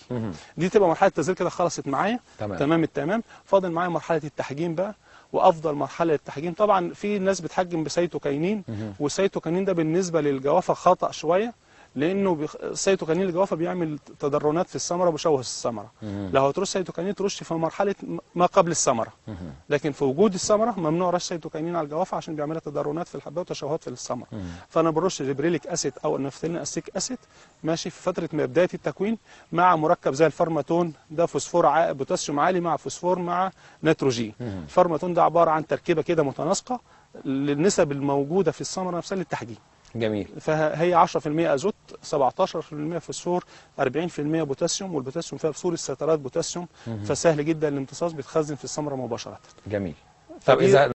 مهم. دي تبقى مرحله التزهير كده خلصت معايا تمام. تمام التمام فاضل معايا مرحله التحجيم بقى وافضل مرحله للتحجيم طبعا في ناس بتحجم بسيتوكاينين والسيتوكاينين ده بالنسبه للجوافه خطا شويه لانه بيخ... السيتوكاينين الجوافه بيعمل تضرنات في الثمره وبيشوه الثمره لو هترش سيتوكاينين ترش في مرحله ما قبل الثمره لكن في وجود الثمره ممنوع رش سيتوكاينين على الجوافه عشان بيعملها تضرنات في الحبايه وتشوهات في الثمره فانا برش جبريليك اسيد او نفتالين اسيك اسيد ماشي في فتره ما بدايه التكوين مع مركب زي الفارماتون ده فوسفور ع... بوتاسيوم عالي مع فوسفور مع نيتروجين الفارماتون ده عباره عن تركيبه كده متناسقه للنسب الموجوده في الثمره نفسها للتحجيم جميل فهي 10% ازوت 17% فوسفور 40% بوتاسيوم والبوتاسيوم فيها بصوره سترات بوتاسيوم فسهل جدا الامتصاص بيتخزن في الثمره مباشره جميل طب فدي- اذا